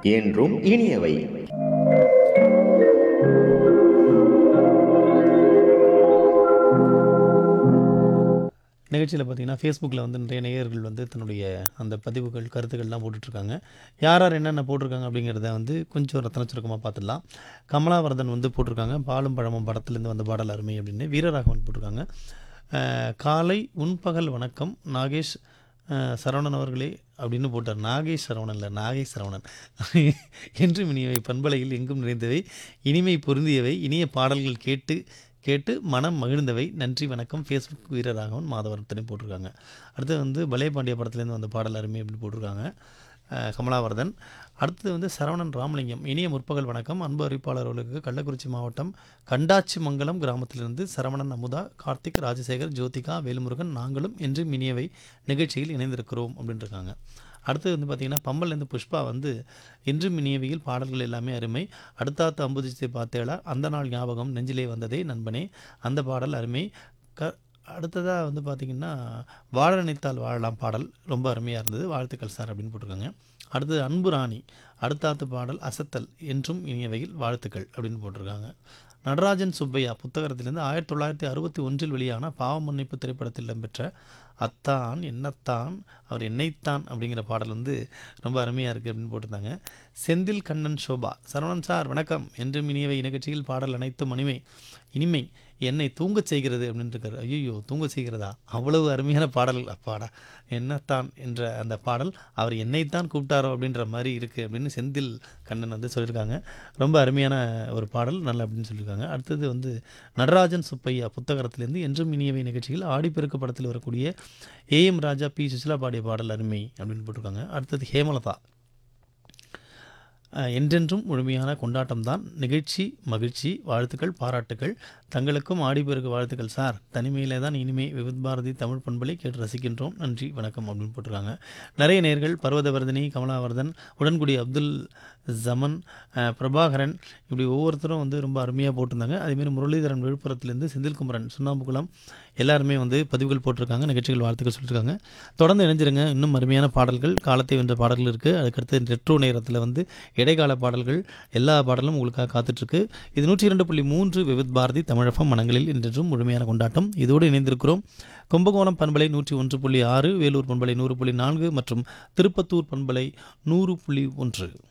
என்றும் இனியவை நிகழ்ச்சியில் பார்த்தீங்கன்னா ஃபேஸ்புக்கில் வந்து நிறைய நேயர்கள் வந்து தன்னுடைய அந்த பதிவுகள் கருத்துக்கள்லாம் போட்டுட்ருக்காங்க யார் யார் என்னென்ன போட்டிருக்காங்க அப்படிங்கிறத வந்து கொஞ்சம் ரத்தன சுருக்கமாக பார்த்துடலாம் கமலாவரதன் வந்து போட்டிருக்காங்க பாலும் பழமும் படத்துலேருந்து வந்த பாடல் அருமை அப்படின்னு வீரராகவன் போட்டிருக்காங்க அஹ், காலை உன்பகல் வணக்கம் நாகேஷ் அஹ், சரவணன் அவர்களே அப்படின்னு போட்டார் நாகேஷ் சரவணன் இல்லை நாகேஷ் சரவணன் என்றும் இனியவை பண்பலையில் எங்கும் நிறைந்தவை இனிமை பொருந்தியவை இனிய பாடல்கள் கேட்டு கேட்டு மனம் மகிழ்ந்தவை நன்றி வணக்கம் ஃபேஸ்புக் வீரராகவன் மாதவரத்தனை போட்டிருக்காங்க அடுத்து வந்து பலே பாண்டிய படத்துலேருந்து வந்த பாடல் அருமை அப்படின்னு போட்டிருக்காங்க அஹ் கமலாவர்தன் அடுத்தது வந்து சரவணன் ராமலிங்கம் இனிய முற்பகல் வணக்கம் அன்பு அறிவிப்பாளர்களுக்கு கள்ளக்குறிச்சி மாவட்டம் கண்டாச்சி மங்கலம் கிராமத்திலிருந்து சரவணன் அமுதா கார்த்திக் ராஜசேகர் ஜோதிகா வேலுமுருகன் நாங்களும் என்றும் இனியவை நிகழ்ச்சியில் இணைந்திருக்கிறோம் அப்படின்னு இருக்காங்க அடுத்தது வந்து பார்த்திங்கன்னா பம்பல்லேருந்து புஷ்பா வந்து என்றும் இனியவையில் பாடல்கள் எல்லாமே அருமை அடுத்தாத்து அம்புதிச்சை பார்த்தேளா அந்த நாள் ஞாபகம் நெஞ்சிலே வந்ததே நண்பனே அந்த பாடல் அருமை க அடுத்ததாக வந்து பார்த்திங்கன்னா வாழ நினைத்தால் வாழலாம் பாடல் ரொம்ப அருமையாக இருந்தது வாழ்த்துக்கள் சார் அப்படின்னு போட்டிருக்காங்க அடுத்தது அன்பு ராணி அடுத்தாத்து பாடல் அசத்தல் என்றும் இனியவையில் வாழ்த்துக்கள் அப்படின்னு போட்டிருக்காங்க நடராஜன் சுப்பையா புத்தகத்திலிருந்து ஆயிரத்தி தொள்ளாயிரத்தி அறுபத்தி ஒன்றில் வெளியான பாவ மன்னிப்பு திரைப்படத்தில் இடம்பெற்ற அத்தான் என்னத்தான் அவர் என்னைத்தான் அப்படிங்கிற பாடல் வந்து ரொம்ப அருமையாக இருக்குது அப்படின்னு போட்டிருந்தாங்க செந்தில் கண்ணன் சோபா சரவணன் சார் வணக்கம் என்றும் இனியவை நிகழ்ச்சியில் பாடல் அனைத்தும் இனிமை இனிமை என்னை தூங்கச் செய்கிறது அப்படின்னு இருக்காரு ஐயோ தூங்க செய்கிறதா அவ்வளவு அருமையான பாடல் அப்பாடா என்னத்தான் என்ற அந்த பாடல் அவர் என்னைத்தான் கூப்பிட்டாரோ அப்படின்ற மாதிரி இருக்குது அப்படின்னு செந்தில் கண்ணன் வந்து சொல்லியிருக்காங்க ரொம்ப அருமையான ஒரு பாடல் நல்ல அப்படின்னு சொல்லியிருக்காங்க அடுத்தது வந்து நடராஜன் சுப்பையா புத்தகத்திலேருந்து என்றும் இனியவை நிகழ்ச்சியில் ஆடிப்பெருக்கு படத்தில் வரக்கூடிய ஏஎம் ராஜா பி சுசிலா பாடிய பாடல் அருமை அப்படின்னு போட்டிருக்காங்க அடுத்தது ஹேமலதா அஹ், என்றென்றும் முழுமையான கொண்டாட்டம்தான் நிகழ்ச்சி மகிழ்ச்சி வாழ்த்துக்கள் பாராட்டுகள் தங்களுக்கும் ஆடிப்பெருக்கு வாழ்த்துக்கள் சார் தனிமையிலே தான் இனிமே விவித் பாரதி தமிழ் பண்பலை கேட்டு ரசிக்கின்றோம் நன்றி வணக்கம் அப்படின்னு போட்டிருக்காங்க நிறைய நேர்கள் பர்வதவர்தினி கமலாவர்தன் உடன்குடி அப்துல் ஜமன் அஹ், பிரபாகரன் இப்படி ஒவ்வொருத்தரும் வந்து ரொம்ப அருமையாக போட்டிருந்தாங்க அதேமாரி முரளிதரன் விழுப்புரத்துலேருந்து செந்தில்குமரன் சுண்ணாம்புக்குளம் எல்லாருமே வந்து பதிவுகள் போட்டிருக்காங்க நிகழ்ச்சிகள் வாழ்த்துக்கள் சொல்லியிருக்காங்க தொடர்ந்து இணைஞ்சிருங்க இன்னும் அருமையான பாடல்கள் காலத்தை வென்ற பாடல்கள் இருக்குது அதுக்கடுத்து ரெட்ரோ நேரத்தில் வந்து இடைக்கால பாடல்கள் எல்லா பாடலும் உங்களுக்காக காத்துட்ருக்கு இது நூற்றி இரண்டு புள்ளி மூன்று விவித் பாரதி தமிழகம் மனங்களில் இன்றும் முழுமையான கொண்டாட்டம் இதோடு இணைந்திருக்கிறோம் கும்பகோணம் பண்பலை நூற்றி ஒன்று புள்ளி ஆறு வேலூர் பண்பலை நூறு புள்ளி நான்கு மற்றும் திருப்பத்தூர் பண்பலை நூறு புள்ளி ஒன்று